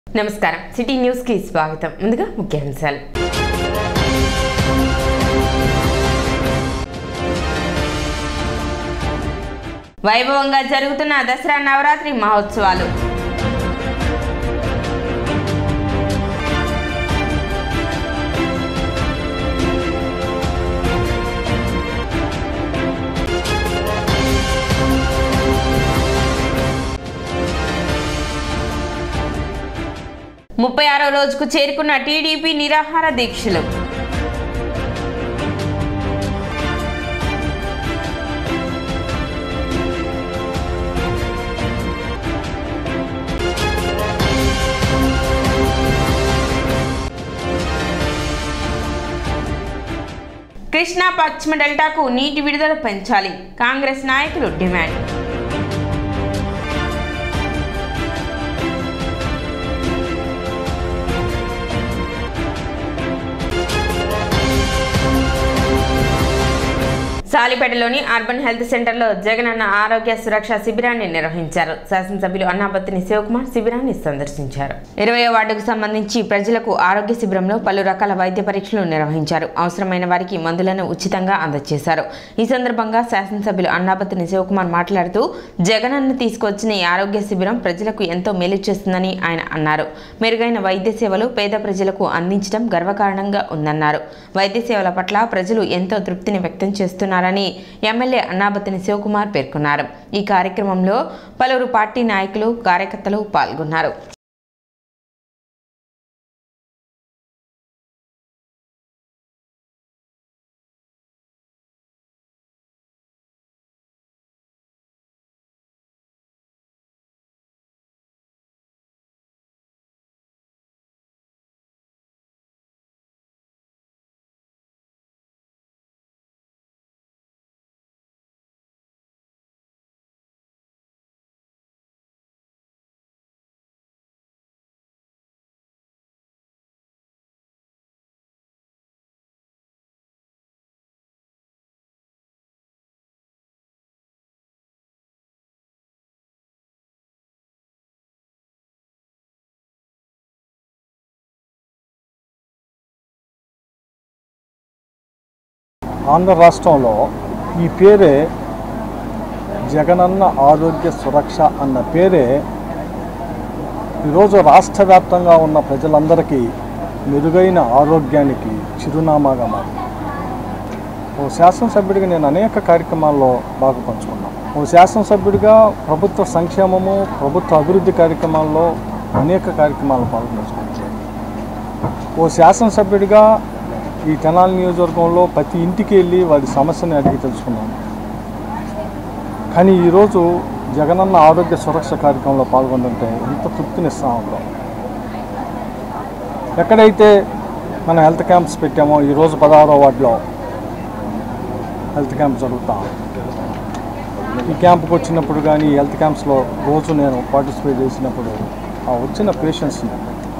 నమస్కారం city news కి స్వాగతం ముందుగా ముఖ్యాంశాలు వైభవంగా జరుగుతున్న దసరా నవరాత్రి మహోత్సవాలు ముప్పై ఆరో రోజుకు చేరుకున్న టీడీపీ నిరాహార దీక్షలు కృష్ణా పశ్చిమ డెల్టాకు నీటి విడుదల పెంచాలి కాంగ్రెస్ నాయకులు డిమాండ్ సాలిపేటలోని అర్బన్ హెల్త్ సెంటర్లో జగనన్న ఆరోగ్య సురక్ష శిబిరాన్ని నిర్వహించారు శాసనసభ్యులు అన్నాపత్తిని శివకుమార్ శిబిరాన్ని సందర్శించారు ఇరవై వార్డుకు సంబంధించి ప్రజలకు ఆరోగ్య శిబిరంలో పలు రకాల వైద్య పరీక్షలు నిర్వహించారు అవసరమైన వారికి మందులను ఉచితంగా అందజేశారు ఈ సందర్భంగా శాసనసభ్యులు అన్నాపత్తిని శివకుమార్ మాట్లాడుతూ జగనన్న తీసుకొచ్చిన ఈ ఆరోగ్య శిబిరం ప్రజలకు ఎంతో మేలు చేస్తుందని ఆయన అన్నారు మెరుగైన వైద్య సేవలు పేద ప్రజలకు అందించడం గర్వకారణంగా ఉందన్నారు వైద్య సేవల పట్ల ప్రజలు ఎంతో తృప్తిని వ్యక్తం చేస్తున్నారని ఎమ్మెల్యే అన్నాబత్తిని శివకుమార్ పేర్కొన్నారు ఈ కార్యక్రమంలో పలువురు పార్టీ నాయకులు కార్యకర్తలు పాల్గొన్నారు ఆంధ్ర రాష్ట్రంలో ఈ పేరే జగనన్న ఆరోగ్య సురక్ష అన్న పేరే ఈరోజు రాష్ట్ర వ్యాప్తంగా ఉన్న ప్రజలందరికీ మెరుగైన ఆరోగ్యానికి చిరునామాగా మారింది ఓ శాసనసభ్యుడిగా నేను అనేక కార్యక్రమాల్లో బాగా పంచుకున్నాను ఓ శాసనసభ్యుడిగా ప్రభుత్వ సంక్షేమము ప్రభుత్వ అభివృద్ధి కార్యక్రమాల్లో అనేక కార్యక్రమాలు పాల్గొంటున్నాను ఓ శాసనసభ్యుడిగా ఈ తెనాలి నియోజకవర్గంలో ప్రతి ఇంటికి వెళ్ళి వారి సమస్యని అడిగి తెలుసుకున్నాను కానీ ఈరోజు జగనన్న ఆరోగ్య సురక్ష కార్యక్రమంలో పాల్గొంటుంటే ఎంత తృప్తినిస్తా ఉంటాం ఎక్కడైతే మనం హెల్త్ క్యాంప్స్ పెట్టామో ఈరోజు పదహారో వార్డులో హెల్త్ క్యాంప్ జరుగుతా ఈ క్యాంప్కి వచ్చినప్పుడు కానీ ఈ హెల్త్ క్యాంప్స్లో రోజు నేను పార్టిసిపేట్ చేసినప్పుడు ఆ వచ్చిన పేషెంట్స్ని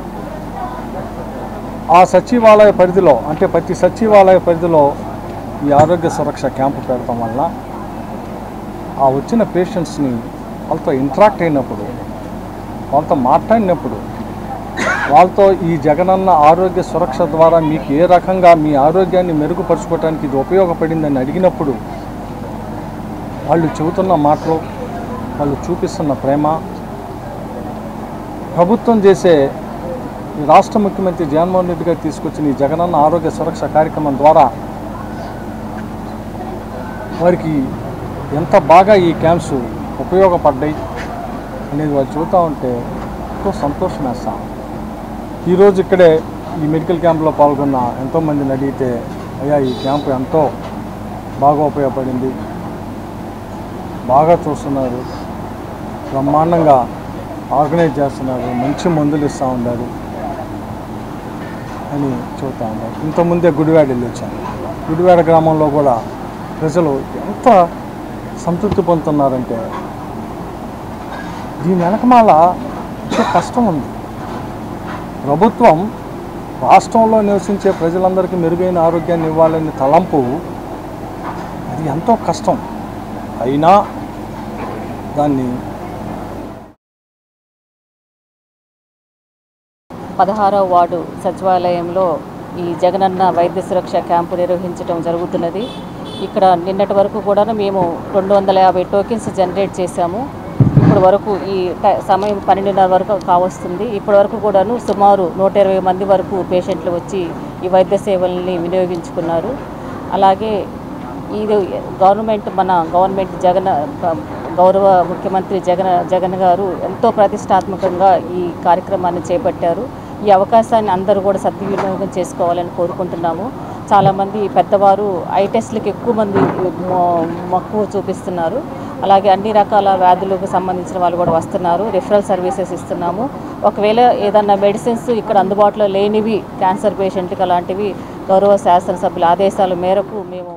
ఆ సచివాలయ పరిధిలో అంటే ప్రతి సచివాలయ పరిధిలో ఈ ఆరోగ్య సురక్ష క్యాంపు పెడతాం వల్ల ఆ వచ్చిన పేషెంట్స్ని వాళ్ళతో ఇంటరాక్ట్ అయినప్పుడు వాళ్ళతో మాట్లాడినప్పుడు వాళ్ళతో ఈ జగనన్న ఆరోగ్య సురక్ష ద్వారా మీకు ఏ రకంగా మీ ఆరోగ్యాన్ని మెరుగుపరుచుకోవడానికి ఇది ఉపయోగపడిందని అడిగినప్పుడు వాళ్ళు చెబుతున్న మాటలు వాళ్ళు చూపిస్తున్న ప్రేమ ప్రభుత్వం చేసే ఈ రాష్ట్ర ముఖ్యమంత్రి జగన్మోహన్ రెడ్డి గారు తీసుకొచ్చిన ఈ జగనన్న ఆరోగ్య సురక్ష కార్యక్రమం ద్వారా వారికి ఎంత బాగా ఈ క్యాంప్స్ ఉపయోగపడ్డాయి అనేది వాళ్ళు చూస్తూ ఉంటే ఎంతో సంతోషం వేస్తాం ఈరోజు ఇక్కడే ఈ మెడికల్ క్యాంప్లో పాల్గొన్న ఎంతోమందిని అడిగితే అయ్యా ఈ క్యాంపు ఎంతో బాగా ఉపయోగపడింది బాగా చూస్తున్నారు బ్రహ్మాండంగా ఆర్గనైజ్ చేస్తున్నారు మంచి మందులు ఇస్తూ ఉన్నారు అని చెబుతా ఉన్నారు ఇంతకుముందే గుడివాడ వెళ్ళి వచ్చాను గుడివాడ గ్రామంలో కూడా ప్రజలు ఎంత సంతృప్తి పొందుతున్నారంటే దీని వెనకమాల ఎంతో కష్టం ఉంది ప్రభుత్వం రాష్ట్రంలో నివసించే ప్రజలందరికీ మెరుగైన ఆరోగ్యాన్ని ఇవ్వాలనే తలంపు అది ఎంతో కష్టం అయినా దాన్ని పదహారవ వార్డు సచివాలయంలో ఈ జగనన్న వైద్య సురక్ష క్యాంపు నిర్వహించడం జరుగుతున్నది ఇక్కడ నిన్నటి వరకు కూడా మేము రెండు వందల యాభై టోకెన్స్ జనరేట్ చేశాము ఇప్పుడు వరకు ఈ టై- సమయం పన్నెండున్నర వరకు కావస్తుంది ఇప్పటి వరకు కూడాను సుమారు నూట ఇరవై మంది వరకు పేషెంట్లు వచ్చి ఈ వైద్య సేవల్ని వినియోగించుకున్నారు అలాగే ఇది గవర్నమెంట్ మన గవర్నమెంట్ జగన్ గౌరవ ముఖ్యమంత్రి జగన్ జగన్ గారు ఎంతో ప్రతిష్టాత్మకంగా ఈ కార్యక్రమాన్ని చేపట్టారు ఈ అవకాశాన్ని అందరూ కూడా సద్వినియోగం చేసుకోవాలని కోరుకుంటున్నాము చాలామంది పెద్దవారు ఐ టెస్ట్లకు ఎక్కువ మంది మొ- మక్కువ చూపిస్తున్నారు అలాగే అన్ని రకాల వ్యాధులకు సంబంధించిన వాళ్ళు కూడా వస్తున్నారు రిఫరల్ సర్వీసెస్ ఇస్తున్నాము ఒకవేళ ఏదన్నా మెడిసిన్స్ ఇక్కడ అందుబాటులో లేనివి క్యాన్సర్ పేషెంట్కి అలాంటివి గౌరవ శాసనసభ్యుల ఆదేశాల మేరకు మేము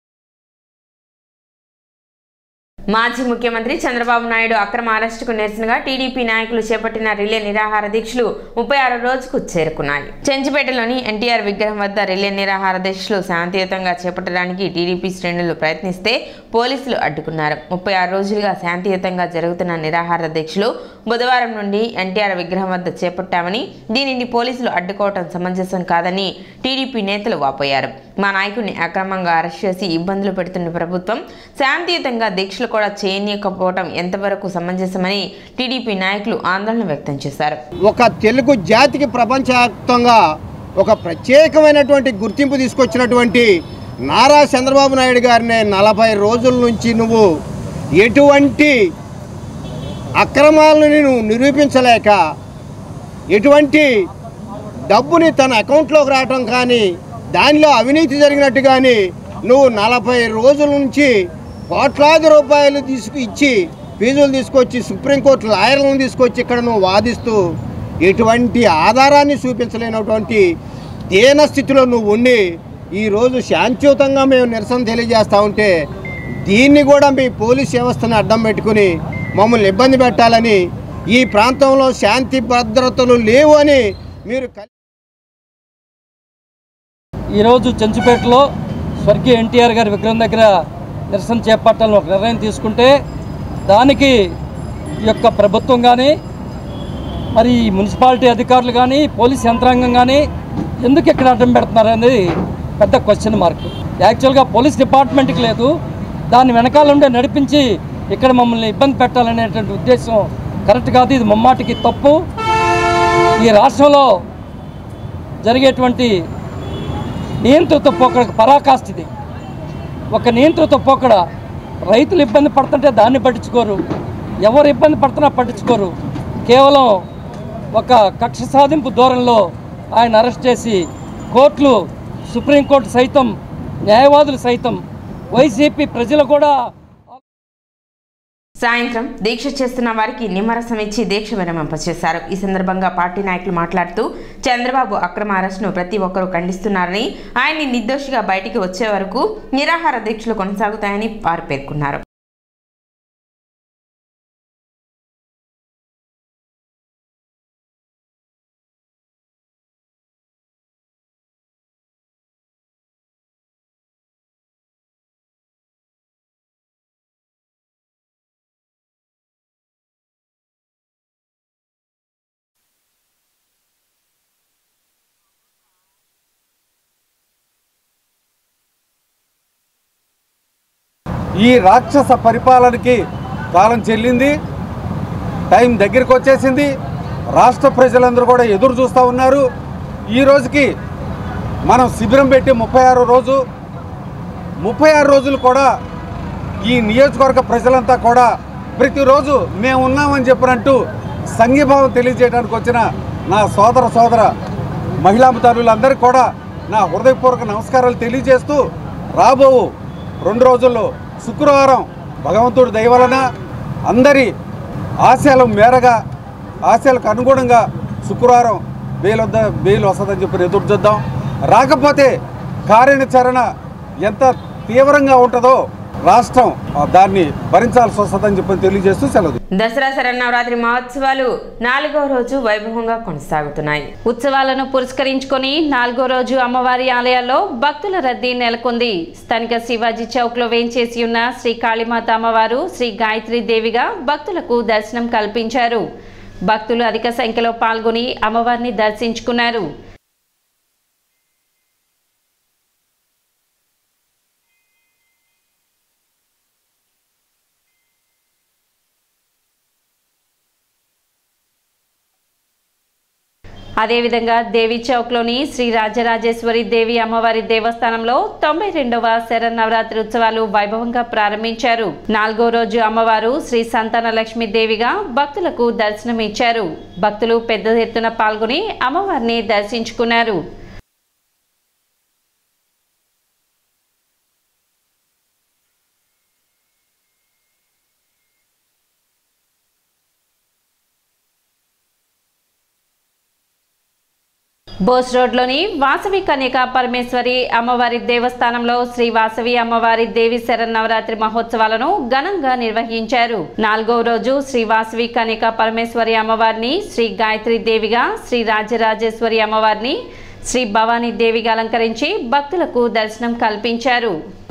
మాజీ ముఖ్యమంత్రి చంద్రబాబు నాయుడు అక్రమ అరెస్టుకు నిరసనగా టీడీపీ నాయకులు చేపట్టిన రిలే నిరాహార దీక్షలు ముప్పై ఆరో రోజుకు చేరుకున్నాయి చెంచిపేటలోని ఎన్టీఆర్ విగ్రహం వద్ద రిలే నిరాహార దీక్షలు శాంతియుతంగా చేపట్టడానికి టీడీపీ శ్రేణులు ప్రయత్నిస్తే పోలీసులు అడ్డుకున్నారు ముప్పై ఆరు రోజులుగా శాంతియుతంగా జరుగుతున్న నిరాహార దీక్షలు బుధవారం నుండి ఎన్టీఆర్ విగ్రహం వద్ద చేపట్టామని దీనిని పోలీసులు అడ్డుకోవటం సమంజసం కాదని టీడీపీ నేతలు వాపోయారు మా నాయకుడిని అక్రమంగా అరెస్ట్ చేసి ఇబ్బందులు పెడుతున్న ప్రభుత్వం శాంతియుతంగా దీక్షలు కూడా చేయనీయకపోవడం ఎంతవరకు సమంజసమని టీడీపీ నాయకులు ఆందోళన వ్యక్తం చేశారు ఒక తెలుగు జాతికి ప్రపంచవ్యాప్తంగా ఒక ప్రత్యేకమైనటువంటి గుర్తింపు తీసుకొచ్చినటువంటి నారా చంద్రబాబు నాయుడు గారిని నలభై రోజుల నుంచి నువ్వు ఎటువంటి అక్రమాలను నువ్వు నిరూపించలేక ఎటువంటి డబ్బుని తన అకౌంట్లోకి రావటం కానీ దానిలో అవినీతి జరిగినట్టు కానీ నువ్వు నలభై రోజుల నుంచి కోట్లాది రూపాయలు తీసుకు ఇచ్చి ఫీజులు తీసుకొచ్చి సుప్రీంకోర్టు లాయర్లను తీసుకొచ్చి ఇక్కడ నువ్వు వాదిస్తూ ఎటువంటి ఆధారాన్ని చూపించలేనటువంటి దీన స్థితిలో నువ్వు ఉండి ఈరోజు శాంతియుతంగా మేము నిరసన తెలియజేస్తూ ఉంటే దీన్ని కూడా మీ పోలీస్ వ్యవస్థను అడ్డం పెట్టుకుని మమ్మల్ని ఇబ్బంది పెట్టాలని ఈ ప్రాంతంలో శాంతి భద్రతలు లేవు అని మీరు కల్- ఈరోజు చెంచుపేటలో స్వర్గీయ ఎన్టీఆర్ గారి విగ్రహం దగ్గర నిరసన చేపట్టాలని ఒక నిర్ణయం తీసుకుంటే దానికి ఈ యొక్క ప్రభుత్వం కానీ మరి ఈ మున్సిపాలిటీ అధికారులు కానీ పోలీస్ యంత్రాంగం కానీ ఎందుకు ఇక్కడ అడ్డం పెడుతున్నారు అనేది పెద్ద క్వశ్చన్ మార్క్ యాక్చువల్గా పోలీస్ డిపార్ట్మెంట్కి లేదు దాన్ని వెనకాల ఉండే నడిపించి ఇక్కడ మమ్మల్ని ఇబ్బంది పెట్టాలనేటువంటి ఉద్దేశం కరెక్ట్ కాదు ఇది ముమ్మాటికి తప్పు ఈ రాష్ట్రంలో జరిగేటువంటి నియంత్రిత పోకడకు పరాకాష్ఠ ఇది ఒక నియంత్రిత పోకడ రైతులు ఇబ్బంది పడుతుంటే దాన్ని పట్టించుకోరు ఎవరు ఇబ్బంది పడుతున్నా పట్టించుకోరు కేవలం ఒక కక్ష సాధింపు ధోరణిలో ఆయన అరెస్ట్ చేసి కోర్టులు సుప్రీంకోర్టు సైతం న్యాయవాదులు సైతం వైసీపీ ప్రజలు కూడా సాయంత్రం దీక్ష చేస్తున్న వారికి నిమ్మరసం ఇచ్చి దీక్ష విరమింపచేశారు ఈ సందర్భంగా పార్టీ నాయకులు మాట్లాడుతూ చంద్రబాబు అక్రమ అరెస్టును ప్రతి ఒక్కరూ ఖండిస్తున్నారని ఆయన్ని నిర్దోషిగా బయటికి వచ్చే వరకు నిరాహార దీక్షలు కొనసాగుతాయని వారు పేర్కొన్నారు ఈ రాక్షస పరిపాలనకి కాలం చెల్లింది టైం దగ్గరికి వచ్చేసింది రాష్ట్ర ప్రజలందరూ కూడా ఎదురు చూస్తూ ఉన్నారు ఈ రోజుకి మనం శిబిరం పెట్టి ముప్పై ఆరో రోజు ముప్పై ఆరు రోజులు కూడా ఈ నియోజకవర్గ ప్రజలంతా కూడా ప్రతిరోజు మేము ఉన్నామని చెప్పినట్టు సంఘీభావం తెలియజేయడానికి వచ్చిన నా సోదర సోదర మహిళా తల్లులందరికీ కూడా నా హృదయపూర్వక నమస్కారాలు తెలియజేస్తూ రాబో రెండు రోజుల్లో శుక్రవారం భగవంతుడి దయ వలన అందరి ఆశయాల మేరగా ఆశయాలకు అనుగుణంగా శుక్రవారం బెయిల్ వద్ద బెయిల్ వస్తుందని చెప్పి ఎదురు చూద్దాం రాకపోతే కార్యాచరణ ఎంత తీవ్రంగా ఉంటుందో రాష్ట్రం ఆ, దాన్ని భరించాల్సి వస్తుందని చెప్పి తెలియజేస్తూ సెలవు దసరా శరన్నవరాత్రి మహోత్సవాలు నాలుగవ రోజు వైభవంగా కొనసాగుతున్నాయి ఉత్సవాలను పురస్కరించుకొని నాలుగో రోజు అమ్మవారి ఆలయాల్లో భక్తుల రద్దీ నెలకొంది స్థానిక శివాజీ చౌక్ లో వేంచేసి ఉన్న శ్రీ కాళీమాత అమ్మవారు శ్రీ గాయత్రి దేవిగా భక్తులకు దర్శనం కల్పించారు భక్తులు అధిక సంఖ్యలో పాల్గొని అమ్మవారిని దర్శించుకున్నారు అదేవిధంగా దేవి చౌక్లోని శ్రీ రాజరాజేశ్వరి దేవి అమ్మవారి దేవస్థానంలో తొంభై రెండవ శరన్నవరాత్రి ఉత్సవాలు వైభవంగా ప్రారంభించారు నాలుగో రోజు అమ్మవారు శ్రీ సంతాన లక్ష్మీ దేవిగా భక్తులకు దర్శనం ఇచ్చారు భక్తులు పెద్ద ఎత్తున పాల్గొని అమ్మవారిని దర్శించుకున్నారు బోస్ రోడ్లోని వాసవి కన్యకా పరమేశ్వరి అమ్మవారి దేవస్థానంలో శ్రీ వాసవి అమ్మవారి దేవి శరన్నవరాత్రి మహోత్సవాలను ఘనంగా నిర్వహించారు నాలుగవ రోజు శ్రీ వాసవి కన్యకా పరమేశ్వరి అమ్మవారిని శ్రీ గాయత్రి దేవిగా శ్రీ రాజరాజేశ్వరి అమ్మవారిని శ్రీ భవానీ దేవిగా అలంకరించి భక్తులకు దర్శనం కల్పించారు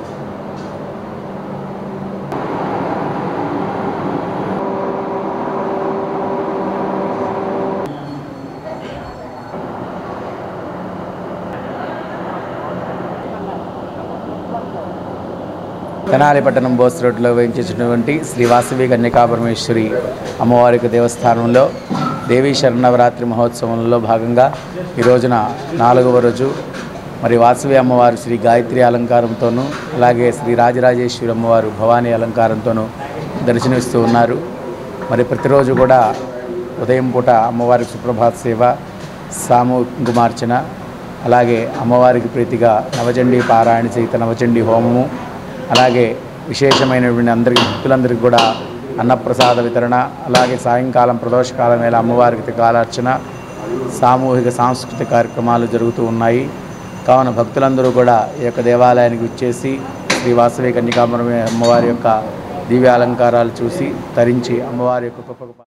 తెనాలి పట్టణం బోస్ రోడ్లో వేయించినటువంటి శ్రీ వాసవి కన్యకాపరమేశ్వరి అమ్మవారికి దేవస్థానంలో దేవీ శరణవరాత్రి మహోత్సవంలో భాగంగా ఈ రోజున నాలుగవ రోజు మరి వాసవి అమ్మవారు శ్రీ గాయత్రి అలంకారంతోనూ అలాగే శ్రీ రాజరాజేశ్వరి అమ్మవారు భవానీ అలంకారంతోనూ దర్శనమిస్తూ ఉన్నారు మరి ప్రతిరోజు కూడా ఉదయం పూట అమ్మవారికి సుప్రభాత సేవ సామూహికమార్చన అలాగే అమ్మవారికి ప్రీతిగా నవచండీ పారాయణ సహిత నవచండీ హోమము అలాగే విశేషమైనటువంటి అందరికి భక్తులందరికీ కూడా అన్నప్రసాద వితరణ అలాగే సాయంకాలం ప్రదోషకాలం వేళ అమ్మవారికి తికాలార్చన సామూహిక సాంస్కృతిక కార్యక్రమాలు జరుగుతూ ఉన్నాయి కావున భక్తులందరూ కూడా ఈ యొక్క దేవాలయానికి వచ్చేసి శ్రీ వాసవి కన్యకామరమే అమ్మవారి యొక్క దివ్య అలంకారాలు చూసి తరించి అమ్మవారి యొక్క గొప్ప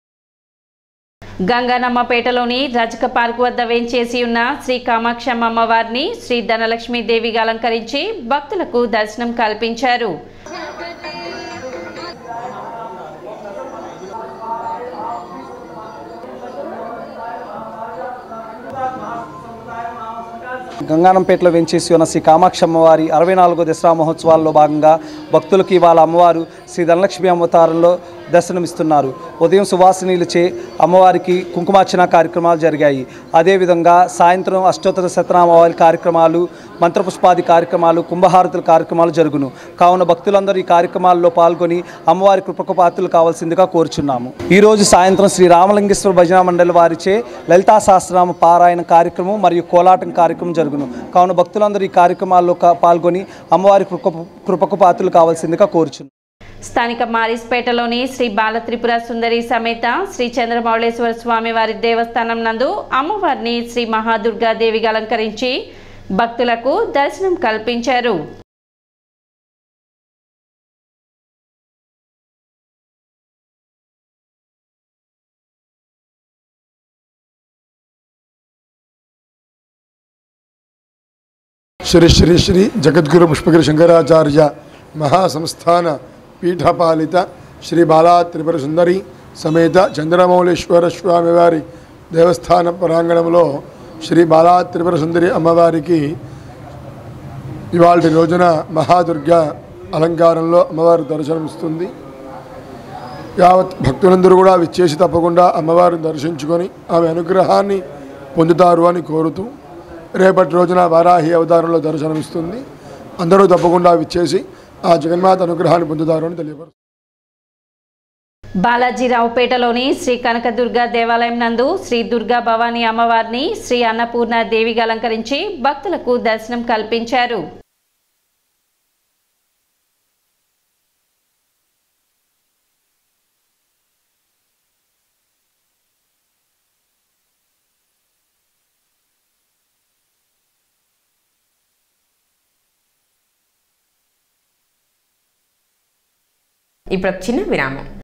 గంగానమ్మపేటలోని రజక పార్క్ వద్ద వేంచేసి ఉన్న శ్రీ కామాక్షమ్మ అమ్మవారిని శ్రీ ధనలక్ష్మీ దేవిగా అలంకరించి భక్తులకు దర్శనం కల్పించారు గంగానంపేటలో వెంచేసి ఉన్న శ్రీ కామాక్షి అమ్మవారి అరవై నాలుగో దసరా మహోత్సవాల్లో భాగంగా భక్తులకి ఇవాళ అమ్మవారు శ్రీ ధనలక్ష్మి అవతారంలో దర్శనమిస్తున్నారు ఉదయం సువాసినీలచే అమ్మవారికి కుంకుమార్చన కార్యక్రమాలు జరిగాయి అదేవిధంగా సాయంత్రం అష్టోత్తర శతనామవారి కార్యక్రమాలు మంత్రపుష్పాది కార్యక్రమాలు కుంభహారతుల కార్యక్రమాలు జరుగును కావున భక్తులందరూ ఈ కార్యక్రమాల్లో పాల్గొని అమ్మవారి కృపకు పాత్రలు కావాల్సిందిగా కోరుచున్నాము ఈ రోజు సాయంత్రం శ్రీ రామలింగేశ్వర భజన మండలి వారిచే లలితా సహస్రనామ పారాయణ కార్యక్రమం మరియు కోలాటం కార్యక్రమం జరుగును కావున భక్తులందరూ ఈ కార్యక్రమాల్లో కా- పాల్గొని అమ్మవారి కృపకు కృపకు పాత్రలు కావాల్సిందిగా కోరుచున్నాము స్థానిక మారిస్పేటలోని శ్రీ బాలత్రిపుర సుందరి సమేత శ్రీ చంద్రమౌళేశ్వర స్వామి వారి దేవస్థానం నందు అమ్మవారిని శ్రీ మహాదుర్గా దేవిగా అలంకరించి భక్తులకు దర్శనం కల్పించారు శ్రీ శ్రీ శ్రీ జగద్గురు పుష్పగిరి శంకరాచార్య మహాసంస్థాన పీఠపాలిత శ్రీ బాలా త్రిపుర సుందరి సమేత చంద్రమౌళేశ్వర స్వామివారి దేవస్థాన ప్రాంగణంలో శ్రీ బాలా త్రిపుర సుందరి అమ్మవారికి ఇవాళ రోజున మహాదుర్గ అలంకారంలో అమ్మవారి దర్శనమిస్తుంది యావత్ భక్తులందరూ కూడా విచ్చేసి తప్పకుండా అమ్మవారిని దర్శించుకొని ఆమె అనుగ్రహాన్ని పొందుతారు అని కోరుతూ రేపటి రోజున వారాహి అవతారంలో దర్శనమిస్తుంది అందరూ తప్పకుండా విచ్చేసి ఆ జగన్మాత అనుగ్రహాన్ని పొందుతారు అని తెలియపరుస్తారు బాలాజీరావుపేటలోని శ్రీ కనకదుర్గ దేవాలయం నందు శ్రీ దుర్గా భవానీ అమ్మవారిని శ్రీ అన్నపూర్ణ దేవిగా అలంకరించి భక్తులకు దర్శనం కల్పించారు ఇప్పుడు ఒక చిన్న విరామం